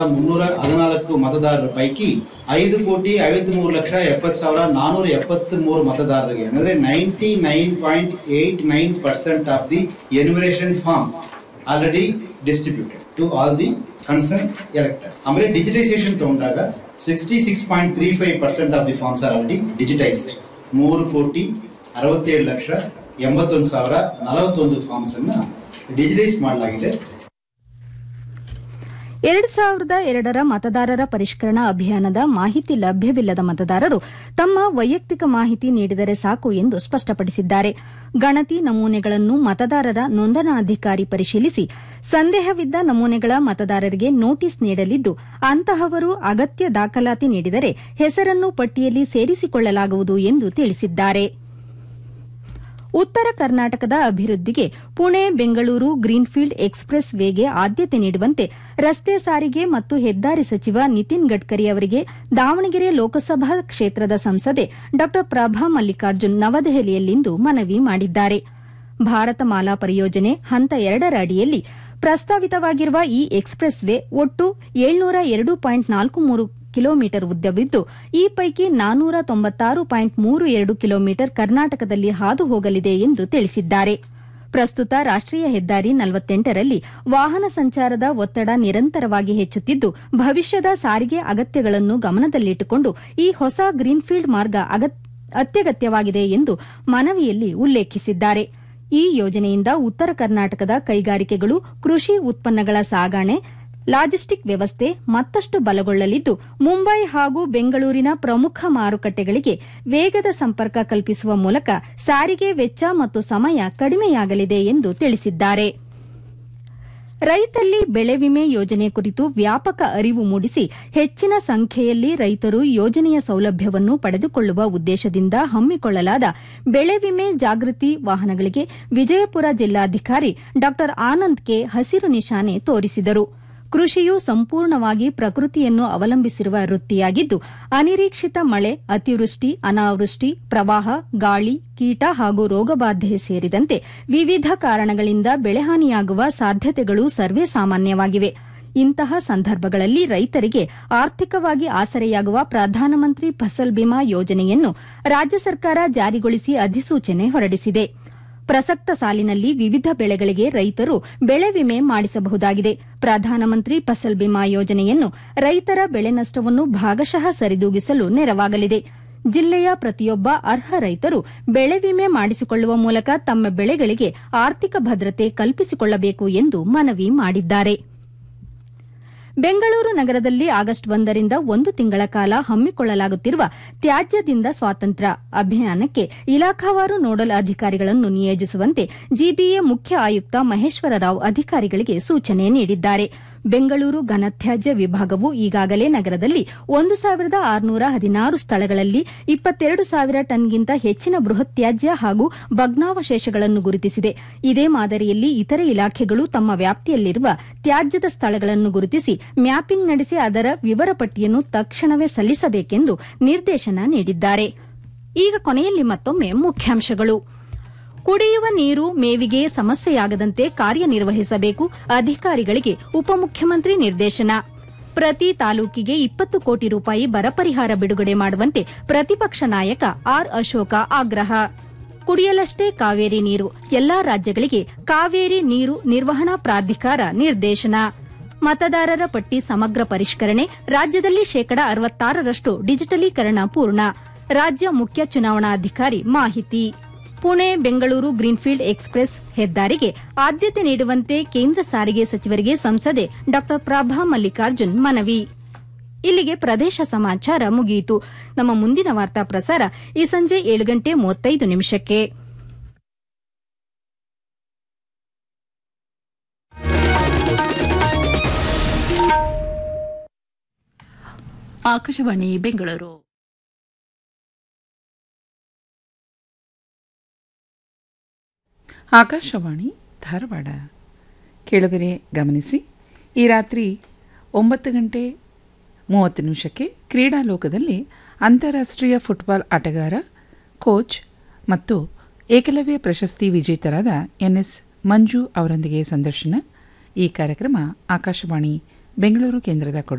ಮುನ್ನೂರ ಹದಿನಾಲ್ಕು ಮತದಾರರ ಪೈಕಿ ಐದು ಕೋಟಿ ಐವತ್ತ್ ಮೂರು ಲಕ್ಷ ಎಪ್ಪತ್ತು ಸಾವಿರ ನಾನೂರ ಎಪ್ಪತ್ತ್ ಮೂರು ಮತದಾರರಿಗೆ ಅಂದ್ರೆ ninety nine point eight nine percent of the enumeration forms already distributed to all the concern electors ಆಮೇಲೆ ಡಿಜಿಟೈಸೇಷನ್ ತಗೊಂಡಾಗ sixty six point three five percent of the forms are already digitised ಮೂರು ಕೋಟಿ ಅರವತ್ತೇಳು ಲಕ್ಷ ಎಂಬತ್ತೊಂದು ಸಾವಿರ ನಲವತ್ತೊಂದು ಫಾರ್ಮ್ಸ್ ಅನ್ನ digitise ಮಾಡಲಾಗಿದೆ ಎರಡು ಸಾವಿರದ ಎರಡರ ಮತದಾರರ ಪರಿಷ್ಕರಣಾ ಅಭಿಯಾನದ ಮಾಹಿತಿ ಲಭ್ಯವಿಲ್ಲದ ಮತದಾರರು ತಮ್ಮ ವೈಯಕ್ತಿಕ ಮಾಹಿತಿ ನೀಡಿದರೆ ಸಾಕು ಎಂದು ಸ್ಪಷ್ಟಪಡಿಸಿದ್ದಾರೆ ಗಣತಿ ನಮೂನೆಗಳನ್ನು ಮತದಾರರ ನೋಂದಣಾಧಿಕಾರಿ ಪರಿಶೀಲಿಸಿ ಸಂದೇಹವಿದ್ದ ನಮೂನೆಗಳ ಮತದಾರರಿಗೆ ನೋಟಿಸ್ ನೀಡಲಿದ್ದು ಅಂತಹವರು ಅಗತ್ಯ ದಾಖಲಾತಿ ನೀಡಿದರೆ ಹೆಸರನ್ನು ಪಟ್ಟಿಯಲ್ಲಿ ಸೇರಿಸಿಕೊಳ್ಳಲಾಗುವುದು ಎಂದು ತಿಳಿಸಿದ್ದಾರೆ ಉತ್ತರ ಕರ್ನಾಟಕದ ಅಭಿವೃದ್ಧಿಗೆ ಪುಣೆ ಬೆಂಗಳೂರು ಗ್ರೀನ್ಫೀಲ್ಡ್ ಎಕ್ಸ್ಪ್ರೆಸ್ ವೇಗೆ ಆದ್ಯತೆ ನೀಡುವಂತೆ ರಸ್ತೆ ಸಾರಿಗೆ ಮತ್ತು ಹೆದ್ದಾರಿ ಸಚಿವ ನಿತಿನ್ ಗಡ್ಕರಿ ಅವರಿಗೆ ದಾವಣಗೆರೆ ಲೋಕಸಭಾ ಕ್ಷೇತ್ರದ ಸಂಸದೆ ಡಾ ಪ್ರಭಾ ಮಲ್ಲಿಕಾರ್ಜುನ್ ನವದೆಹಲಿಯಲ್ಲಿಂದು ಮನವಿ ಮಾಡಿದ್ದಾರೆ ಭಾರತ ಮಾಲಾ ಪರಿಯೋಜನೆ ಹಂತ ಎರಡರ ಅಡಿಯಲ್ಲಿ ಪ್ರಸ್ತಾವಿತವಾಗಿರುವ ಈ ಎಕ್ಸ್ಪ್ರೆಸ್ ವೇ ಒಟ್ಟು ಏಳ್ನೂರ ಎರಡು ಪಾಯಿಂಟ್ ನಾಲ್ಕು ಮೂರು ಕಿಲೋಮೀಟರ್ ಉದ್ದವಿದ್ದು ಈ ಪೈಕಿ ನಾನೂರ ತೊಂಬತ್ತಾರು ಪಾಯಿಂಟ್ ಮೂರು ಎರಡು ಕಿಲೋಮೀಟರ್ ಕರ್ನಾಟಕದಲ್ಲಿ ಹಾದು ಹೋಗಲಿದೆ ಎಂದು ತಿಳಿಸಿದ್ದಾರೆ ಪ್ರಸ್ತುತ ರಾಷ್ಟೀಯ ಹೆದ್ದಾರಿ ನಲವತ್ತೆಂಟರಲ್ಲಿ ವಾಹನ ಸಂಚಾರದ ಒತ್ತಡ ನಿರಂತರವಾಗಿ ಹೆಚ್ಚುತ್ತಿದ್ದು ಭವಿಷ್ಯದ ಸಾರಿಗೆ ಅಗತ್ಯಗಳನ್ನು ಗಮನದಲ್ಲಿಟ್ಟುಕೊಂಡು ಈ ಹೊಸ ಗ್ರೀನ್ಫೀಲ್ಡ್ ಮಾರ್ಗ ಅತ್ಯಗತ್ಯವಾಗಿದೆ ಎಂದು ಮನವಿಯಲ್ಲಿ ಉಲ್ಲೇಖಿಸಿದ್ದಾರೆ ಈ ಯೋಜನೆಯಿಂದ ಉತ್ತರ ಕರ್ನಾಟಕದ ಕೈಗಾರಿಕೆಗಳು ಕೃಷಿ ಉತ್ಪನ್ನಗಳ ಸಾಗಣೆ ಲಾಜಿಸ್ಟಿಕ್ ವ್ಯವಸ್ಥೆ ಮತ್ತಷ್ಟು ಬಲಗೊಳ್ಳಲಿದ್ದು ಮುಂಬೈ ಹಾಗೂ ಬೆಂಗಳೂರಿನ ಪ್ರಮುಖ ಮಾರುಕಟ್ಟೆಗಳಿಗೆ ವೇಗದ ಸಂಪರ್ಕ ಕಲ್ಪಿಸುವ ಮೂಲಕ ಸಾರಿಗೆ ವೆಚ್ಚ ಮತ್ತು ಸಮಯ ಕಡಿಮೆಯಾಗಲಿದೆ ಎಂದು ತಿಳಿಸಿದ್ದಾರೆ ರೈತಲ್ಲಿ ಬೆಳೆ ವಿಮೆ ಯೋಜನೆ ಕುರಿತು ವ್ಯಾಪಕ ಅರಿವು ಮೂಡಿಸಿ ಹೆಚ್ಚಿನ ಸಂಖ್ಯೆಯಲ್ಲಿ ರೈತರು ಯೋಜನೆಯ ಸೌಲಭ್ಯವನ್ನು ಪಡೆದುಕೊಳ್ಳುವ ಉದ್ದೇಶದಿಂದ ಹಮ್ಮಿಕೊಳ್ಳಲಾದ ಬೆಳೆ ವಿಮೆ ಜಾಗೃತಿ ವಾಹನಗಳಿಗೆ ವಿಜಯಪುರ ಜಿಲ್ಲಾಧಿಕಾರಿ ಡಾ ಆನಂದ್ ಕೆ ಹಸಿರು ನಿಶಾನೆ ತೋರಿಸಿದರು ಕೃಷಿಯು ಸಂಪೂರ್ಣವಾಗಿ ಪ್ರಕೃತಿಯನ್ನು ಅವಲಂಬಿಸಿರುವ ವೃತ್ತಿಯಾಗಿದ್ದು ಅನಿರೀಕ್ಷಿತ ಮಳೆ ಅತಿವೃಷ್ಟಿ ಅನಾವೃಷ್ಟಿ ಪ್ರವಾಹ ಗಾಳಿ ಕೀಟ ಹಾಗೂ ರೋಗಬಾಧೆ ಸೇರಿದಂತೆ ವಿವಿಧ ಕಾರಣಗಳಿಂದ ಬೆಳೆಹಾನಿಯಾಗುವ ಸಾಧ್ಯತೆಗಳು ಸರ್ವೇ ಸಾಮಾನ್ಯವಾಗಿವೆ ಇಂತಹ ಸಂದರ್ಭಗಳಲ್ಲಿ ರೈತರಿಗೆ ಆರ್ಥಿಕವಾಗಿ ಆಸರೆಯಾಗುವ ಪ್ರಧಾನಮಂತ್ರಿ ಫಸಲ್ ಬಿಮಾ ಯೋಜನೆಯನ್ನು ರಾಜ್ಯ ಸರ್ಕಾರ ಜಾರಿಗೊಳಿಸಿ ಅಧಿಸೂಚನೆ ಹೊರಡಿಸಿದೆ ಪ್ರಸಕ್ತ ಸಾಲಿನಲ್ಲಿ ವಿವಿಧ ಬೆಳೆಗಳಿಗೆ ರೈತರು ಬೆಳೆ ವಿಮೆ ಮಾಡಿಸಬಹುದಾಗಿದೆ ಪ್ರಧಾನಮಂತ್ರಿ ಫಸಲ್ ಬಿಮಾ ಯೋಜನೆಯನ್ನು ರೈತರ ಬೆಳೆ ನಷ್ಟವನ್ನು ಭಾಗಶಃ ಸರಿದೂಗಿಸಲು ನೆರವಾಗಲಿದೆ ಜಿಲ್ಲೆಯ ಪ್ರತಿಯೊಬ್ಬ ಅರ್ಹ ರೈತರು ಬೆಳೆ ವಿಮೆ ಮಾಡಿಸಿಕೊಳ್ಳುವ ಮೂಲಕ ತಮ್ಮ ಬೆಳೆಗಳಿಗೆ ಆರ್ಥಿಕ ಭದ್ರತೆ ಕಲ್ಪಿಸಿಕೊಳ್ಳಬೇಕು ಎಂದು ಮನವಿ ಮಾಡಿದ್ದಾರೆ ಬೆಂಗಳೂರು ನಗರದಲ್ಲಿ ಆಗಸ್ಟ್ ಒಂದರಿಂದ ಒಂದು ತಿಂಗಳ ಕಾಲ ಹಮ್ಮಿಕೊಳ್ಳಲಾಗುತ್ತಿರುವ ತ್ಯಾಜ್ಯದಿಂದ ಸ್ವಾತಂತ್ರ್ಯ ಅಭಿಯಾನಕ್ಕೆ ಇಲಾಖಾವಾರು ನೋಡಲ್ ಅಧಿಕಾರಿಗಳನ್ನು ನಿಯೋಜಿಸುವಂತೆ ಜಿಬಿಎ ಮುಖ್ಯ ಆಯುಕ್ತ ಮಹೇಶ್ವರ ರಾವ್ ಅಧಿಕಾರಿಗಳಿಗೆ ಸೂಚನೆ ನೀಡಿದ್ದಾರೆ ಬೆಂಗಳೂರು ಘನತ್ಯಾಜ್ಯ ವಿಭಾಗವು ಈಗಾಗಲೇ ನಗರದಲ್ಲಿ ಒಂದು ಸಾವಿರದ ಆರುನೂರ ಹದಿನಾರು ಸ್ಥಳಗಳಲ್ಲಿ ಇಪ್ಪತ್ತೆರಡು ಸಾವಿರ ಟನ್ಗಿಂತ ಹೆಚ್ಚಿನ ಬೃಹತ್ ತ್ಯಾಜ್ಯ ಹಾಗೂ ಭಗ್ನಾವಶೇಷಗಳನ್ನು ಗುರುತಿಸಿದೆ ಇದೇ ಮಾದರಿಯಲ್ಲಿ ಇತರೆ ಇಲಾಖೆಗಳು ತಮ್ಮ ವ್ಯಾಪ್ತಿಯಲ್ಲಿರುವ ತ್ಯಾಜ್ಯದ ಸ್ಥಳಗಳನ್ನು ಗುರುತಿಸಿ ಮ್ಯಾಪಿಂಗ್ ನಡೆಸಿ ಅದರ ವಿವರ ಪಟ್ಟಿಯನ್ನು ತಕ್ಷಣವೇ ಸಲ್ಲಿಸಬೇಕೆಂದು ನಿರ್ದೇಶನ ನೀಡಿದ್ದಾರೆ ಈಗ ಕೊನೆಯಲ್ಲಿ ಮತ್ತೊಮ್ಮೆ ಮುಖ್ಯಾಂಶಗಳು ಕುಡಿಯುವ ನೀರು ಮೇವಿಗೆ ಸಮಸ್ಯೆಯಾಗದಂತೆ ಕಾರ್ಯನಿರ್ವಹಿಸಬೇಕು ಅಧಿಕಾರಿಗಳಿಗೆ ಉಪಮುಖ್ಯಮಂತ್ರಿ ನಿರ್ದೇಶನ ಪ್ರತಿ ತಾಲೂಕಿಗೆ ಇಪ್ಪತ್ತು ಕೋಟಿ ರೂಪಾಯಿ ಬರ ಪರಿಹಾರ ಬಿಡುಗಡೆ ಮಾಡುವಂತೆ ಪ್ರತಿಪಕ್ಷ ನಾಯಕ ಆರ್ ಅಶೋಕ ಆಗ್ರಹ ಕುಡಿಯಲಷ್ಟೇ ಕಾವೇರಿ ನೀರು ಎಲ್ಲಾ ರಾಜ್ಯಗಳಿಗೆ ಕಾವೇರಿ ನೀರು ನಿರ್ವಹಣಾ ಪ್ರಾಧಿಕಾರ ನಿರ್ದೇಶನ ಮತದಾರರ ಪಟ್ಟಿ ಸಮಗ್ರ ಪರಿಷ್ಕರಣೆ ರಾಜ್ಯದಲ್ಲಿ ಶೇಕಡಾ ಅರವತ್ತಾರರಷ್ಟು ಡಿಜಿಟಲೀಕರಣ ಪೂರ್ಣ ರಾಜ್ಯ ಮುಖ್ಯ ಚುನಾವಣಾಧಿಕಾರಿ ಮಾಹಿತಿ ಪುಣೆ ಬೆಂಗಳೂರು ಗ್ರೀನ್ಫೀಲ್ಡ್ ಎಕ್ಸ್ಪ್ರೆಸ್ ಹೆದ್ದಾರಿಗೆ ಆದ್ಯತೆ ನೀಡುವಂತೆ ಕೇಂದ್ರ ಸಾರಿಗೆ ಸಚಿವರಿಗೆ ಸಂಸದೆ ಡಾ ಪ್ರಭಾ ಮಲ್ಲಿಕಾರ್ಜುನ್ ಮನವಿ ಇಲ್ಲಿಗೆ ಪ್ರದೇಶ ಸಮಾಚಾರ ಮುಗಿಯಿತು ನಮ್ಮ ಮುಂದಿನ ವಾರ್ತಾ ಪ್ರಸಾರ ಈ ಸಂಜೆ ಏಳು ಗಂಟೆ ಮೂವತ್ತೈದು ನಿಮಿಷಕ್ಕೆ ಆಕಾಶವಾಣಿ ಬೆಂಗಳೂರು ಆಕಾಶವಾಣಿ ಧಾರವಾಡ ಕೆಳಗರೆ ಗಮನಿಸಿ ಈ ರಾತ್ರಿ ಒಂಬತ್ತು ಗಂಟೆ ಮೂವತ್ತು ನಿಮಿಷಕ್ಕೆ ಕ್ರೀಡಾಲೋಕದಲ್ಲಿ ಅಂತಾರಾಷ್ಟ್ರೀಯ ಫುಟ್ಬಾಲ್ ಆಟಗಾರ ಕೋಚ್ ಮತ್ತು ಏಕಲವ್ಯ ಪ್ರಶಸ್ತಿ ವಿಜೇತರಾದ ಎನ್ ಎಸ್ ಮಂಜು ಅವರೊಂದಿಗೆ ಸಂದರ್ಶನ ಈ ಕಾರ್ಯಕ್ರಮ ಆಕಾಶವಾಣಿ ಬೆಂಗಳೂರು ಕೇಂದ್ರದ ಕೊಡುಗೆ